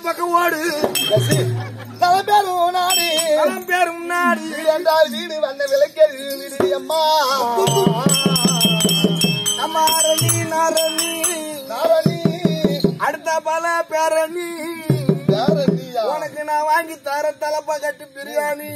பக்கம் ஓடு நலம் பேரும் நாடு நலம் பேரும் நாடி வீடு என்றால் வீடு வந்த விளக்கேறு வீடு அம்மா நம்ம அரணி நரணி நாரணி அடுத்த பல பேரணி யாரண்டியா உனக்கு நான் வாங்கி தர தலப்பா கட்டு பிரியாணி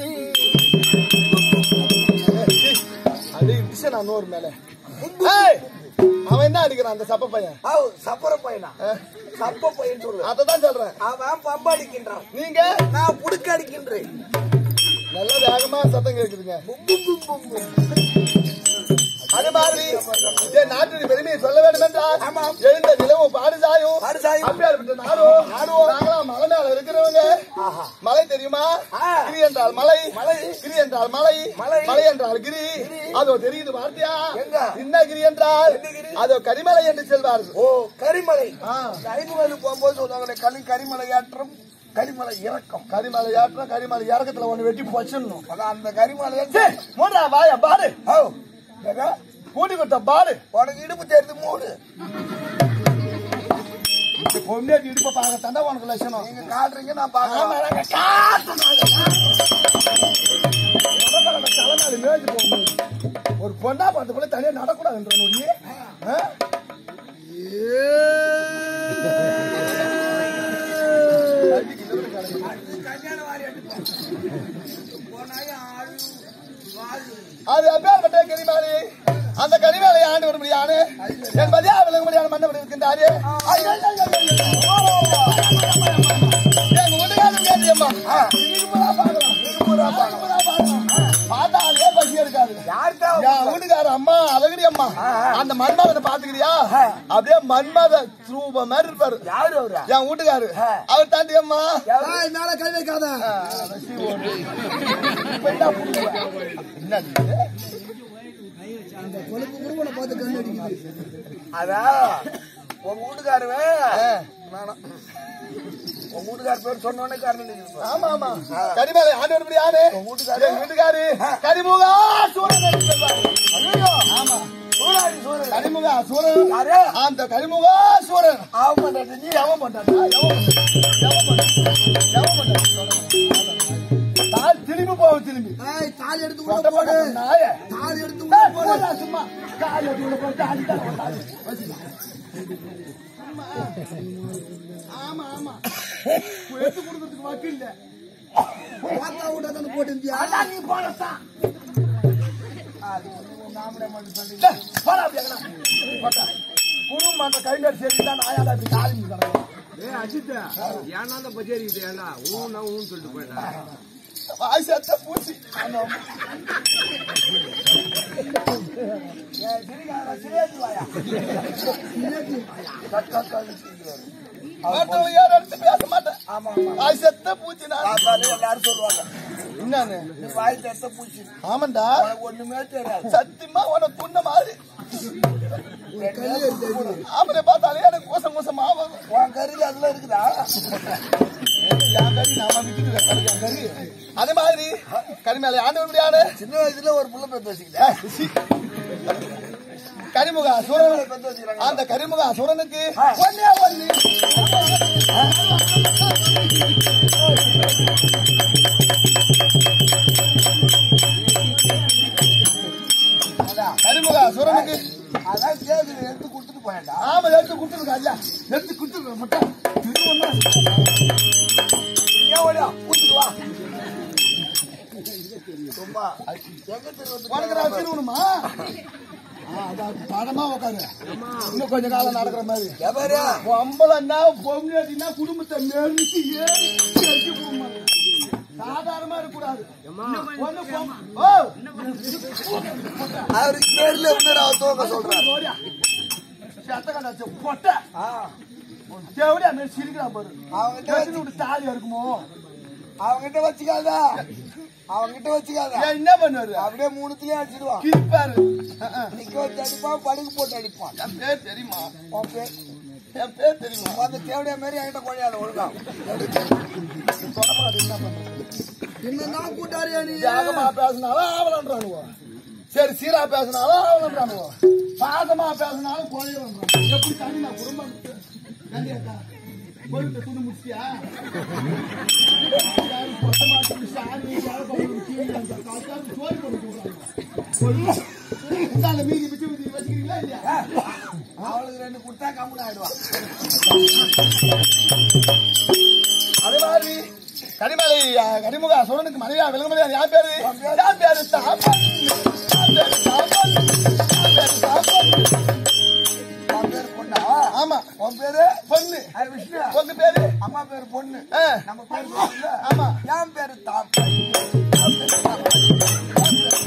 அது டிஷன் நான் நூறு மேல ஏய், அவன் என்ன அடிக்கிறான் அந்த சப்ப பையன் ஆவ், சப்பர பையனா சப்ப பையன் சொல்லு அததான் சொல்றேன் அவன் பம்படிக்கின்றான் நீங்க நான் புடுக்க அடிக்கின்றேன் நல்ல வேகமா சத்தம் கேக்குதுங்க பும் பும் பும் பும் பும். அது மாதிரி என் நாட்டின் பெருமையை சொல்ல வேண்டும் என்றால் ஆமாம். எழுந்த நிலவும் பாடுசாயும் பாடுசாயும். அப்படியாற்பட்ட நாடும் நாடும் நாங்களாம் மலை மேல இருக்கிறவங்க ஆஹா. மலை தெரியுமா ஆ. கிரி என்றால் மலை மலை. கிரி என்றால் மலை மலை. மலை என்றால் கிரி அதோ தெரியுது வார்த்தையா எங்க? என்ன கிரி என்றால் என்ன கிரி? அதோ கரிமலை என்று செல்வார்கள் ஓ கரிமலை ஆ. கரிமலை போகும்போது சொல்லுவாங்களே கலி கரிமலை ஏற்றம் கரிமலை இறக்கம் கரிமலை ஏற்றம் கரிமலை இறக்கத்துல ஒண்ணு வெட்டி பொச்சிடணும் அதான் அந்த கரிமலை மூன்றா வாயா பாடு ஓ ஏங்க, கூட்டி கொடுத்த பாடு உனக்கு இடுப்பு தேர்ந்து மூடு பொண்ணே இடுப்ப பார்க்க தண்டை உனக்கு லட்சணம் நீங்க காட்டுறீங்க நான் ஆமா, பாக்கலாம் நாங்க காட்டுறோம். உடம்புல தலைமையில மேய்ஞ்சு போகும்போது, ஒரு பொண்ணா பார்த்த போல தனியா நடக்கூடாதுன்ற நீ ஆ? அது அப்பேற்பட்ட கரிமாலி அந்த கரிமாலை ஆண்டு வரும்படியான என் மதியா விளங்கும்படியான மன்னபடி இருக்கின்றாரு ஐயோ, ஐயோ, ஐயோ, ஐயோ. எங்க வீட்டுக்காரர் கேட்டியம்மா. இதுக்கு பூரா பார்க்கலாம், இதுக்கு பூரா பார்க்கலாம். பார்த்தாலே பசி எடுக்காது யார்கிட்ட என் வீட்டுக்கார அம்மா அழகிரி அம்மா அந்த மன்மதனை பாத்துக்கிறியா அப்படியே மன்மத ரூப மாதிரி இருப்பாரு யாரு அவரா என் வீட்டுக்காரு அவர் தாண்டி அம்மா மேல கை வைக்காத என்னடி அதான் உங்க வீட்டுக்காரவன் ஆ. வேணாம் உங்க வீட்டுக்கார பேர் சொன்ன உடனே காரணம் நிக்குது ஆமா ஆமா கரிமலை ஆண்டு வரும்படி யாரு வீட்டுக்காரு? என் வீட்டுக்காரு கரிமுகா சூரன் என்று சொல்வாரு. ஐயோ, ஆமா சூடாடி சூரன் கரிமுகா சூரன் யாரு அந்த கரிமுகா சூரன் ஆமா டாக்டர், நீ எவன் பண்றான் எவன் எவன் பண்றான் எவன் பண்றான் தால் திரும்பி போகும் திரும்பி தாலி எடுத்து கொட்டை போட்டு நாய தாலி எடுத்து ஏய், போடா சும்மா கால் எடுத்து உள்ள போட்டு அடிதான் கொண்டாடு. ஆமா ஆமா எடுத்து கொடுக்கறதுக்கு வக்கு இல்ல பார்த்தா விட்டா தானே போட்டு அதான் நீ போடத்தான் போடா அப்படியே போட்டா குடும்பம் அந்த கைண்டர் சரி தான் நாயாடா இப்படி காலி கிடக்கும் ஏ அஜித் ஏன்னா அந்த பஜேரி இது ஏன்னா ஊன்னா ஊன்னு சொல்லிட்டு போயிடலாம் வாய் சத்த பூச்சி மற்றவங்க யாரும் எடுத்து பேச மாட்டேன் ஆமா ஆமா வாய் செத்த பூச்சி நான் அதானே எல்லாரும் சொல்லுவாங்க என்னன்னு நீ வாய் தட்ட பூச்சி ஆமாண்டா உனக்கு ஒண்ணுமே தெரியாது சத்தியமா உன துண்ண மாதிரி ஆமனை பார்த்தாலே எனக்கு கோசம் கோசம் ஆகும் உன் கருது அதுல இருக்குதா என் கறி நாம விட்டுட்டு கறி என் கறி அதே மாதிரி கறி மேல ஆண்டு முடியாது சின்ன வயசுல ஒரு புள்ள பெத்து வச்சுக்கிட்டேன் கரிமுகா சூரன் பெத்து வச்சுக்கிறாங்க அந்த கரிமுகா சூரனுக்கு ஒன்னே ஒண்ணு கரிமுகா சூரனுக்கு அதான் கேக்குது எடுத்து கொடுத்துட்டு போயேன்டா ஆமா எடுத்து கொடுத்துருங்க ஐயா எடுத்து கொடுத்துருங்க மட்டும் திருவண்ணா ஏன் ஓடியா கூட்டிட்டு வா சும்மா எங்க திருவந்து உனக்கு நான் திருவணுமா அதான் படமா உட்காரு இன்னும் கொஞ்ச காலம் நடக்கிற மாதிரி எவரா பொம்பளைன்னா பொங்கடினா குடும்பத்தை மெரிச்சு ஏறி ஏறி போகுமா. சாதாரணமா இருக்கக்கூடாது ஒண்ணு பொம்- ஓ! அவருக்கு பேர்ல இன்னொரு அவ தூக்க சொல்றாரு ஓடியா. செத்த கண்டாச்சு, பொட்டை. ஆ, தேவடியா மேல சிரிக்கிறான் பாரு. அவங்கிட்ட பேசிட்டு விட்டு தாலி இருக்குமோ அவங்கிட்ட வச்சுக்காத அவங்கிட்ட வச்சுக்காத ஏன் என்ன பண்ணுவாரு அப்படியே மூணுத்துலயும் அடிச்சிடுவான் கிழிப்பாரு அஹ், அஹ். நிக்க வச்சு அடிப்பான் படுக்கு போட்டு அடிப்பான் என் பேர் தெரியுமா உன் பேர் என் பேர் தெரியுமா அந்த தேவடியா மாதிரி என்கிட்ட கொள்ளையாத ஒழுங்கா தொடப்படாது என்ன பண்றது என்னதான் கூட்டாரியா நீ தியாகமா பேசினாலும் ஆவலன்றானுவோ சரி சீரா பேசினாலும் ஆவலன்றானுவோ பாசமா பேசினாலும் குறையலன்றான் எப்படி தனி நான் குடும்பம் தண்ணி அக்கா கோயிலுக்கு புது முடிச்சியா கொத்த மாட்டு சாமி சோறு போட்டு உண்டால மீதி பிச்சு பிச்சு வச்சுக்கிறீங்களா இல்லையா அவளுக்கு ரெண்டு குட்டா கம்முன்னு ஆயிடுவா அதே மாதிரி கனிமலை கனிமுக சோழனுக்கு மனைவியா விளங்குமதி யார் பேரு யார் பேரு தாப்பன் யார் பேரு தாப்பன் யார் பேரு தாப்பன் உன் பேரு பொண்ணா ஆமா உன் பேரு பொண்ணு அது விஷ்ணு பொண்ணு பேரு அம்மா பேரு பொண்ணு ஆ, நம்ம பேரு பொண்ணு ஆமா என் பேரு தாப்பன் என் பேரு தாப்பன்.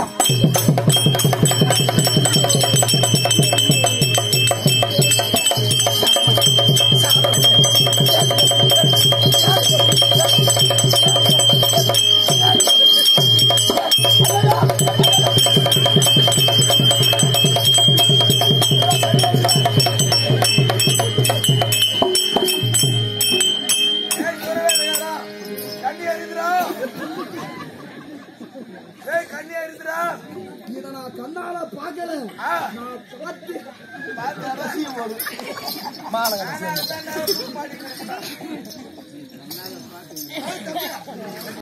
ஏய், குருவேலையாரா, கண்ணி எரியுதுடா. ஏய், கண்ணி எரியுதுடா. இதை நான் கண்ணால பாக்கல ஆ, நான் பார்த்து பார்த்து அவசியம் போடு. மாநகர நான் அதான்டா பாடி கொடுத்தேன்.